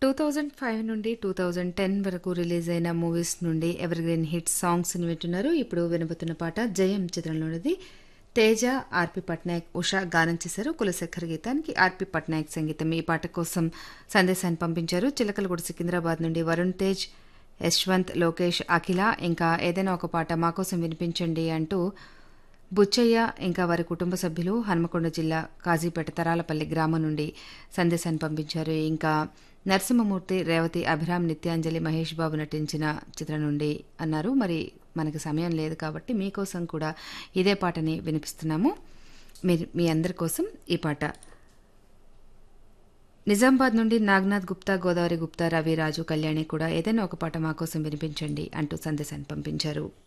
two thousand five నుండి two thousand ten వరకు release అయిన మూవీస్ నుండి ఎవర్ గ్రీన్ హిట్ సాంగ్స్ని వింటున్నారు ఇప్పుడు వినబోతున్న పాట జయం చిత్రంలోనిది తేజ ఆర్పి పట్నాయక్ ఉషా గానం చేశారు కులశేఖర్ గీతానికి ఆర్పి పట్నాయక్ సంగీతం ఈ పాట కోసం సందేశాన్ని పంపించారు చిలకలగూడ సికింద్రాబాద్ నుండి వరుణ్ తేజ్ యశ్వంత్ లోకేష్ అఖిల ఇంకా ఏదైనా ఒక పాట మా కోసం వినిపించండి అంటూ బుచ్చయ్య ఇంకా వారి కుటుంబ సభ్యులు హన్మకొండ జిల్లా కాజీపేట తరాలపల్లి గ్రామం నుండి సందేశాన్ని పంపించారు ఇంకా నరసింహమూర్తి రేవతి అభిరామ్ నిత్యాంజలి మహేష్ బాబు నటించిన చిత్రం నుండి అన్నారు మరి మనకి సమయం లేదు కాబట్టి మీకోసం కూడా ఇదే పాటని వినిపిస్తున్నాము మీరు మీ అందరి కోసం ఈ పాట నిజామాబాద్ నుండి నాగ్నాథ్ గుప్తా గోదావరి గుప్తా రవి రాజు కళ్యాణి కూడా ఏదైనా ఒక పాట మా కోసం వినిపించండి అంటూ సందేశాన్ని పంపించారు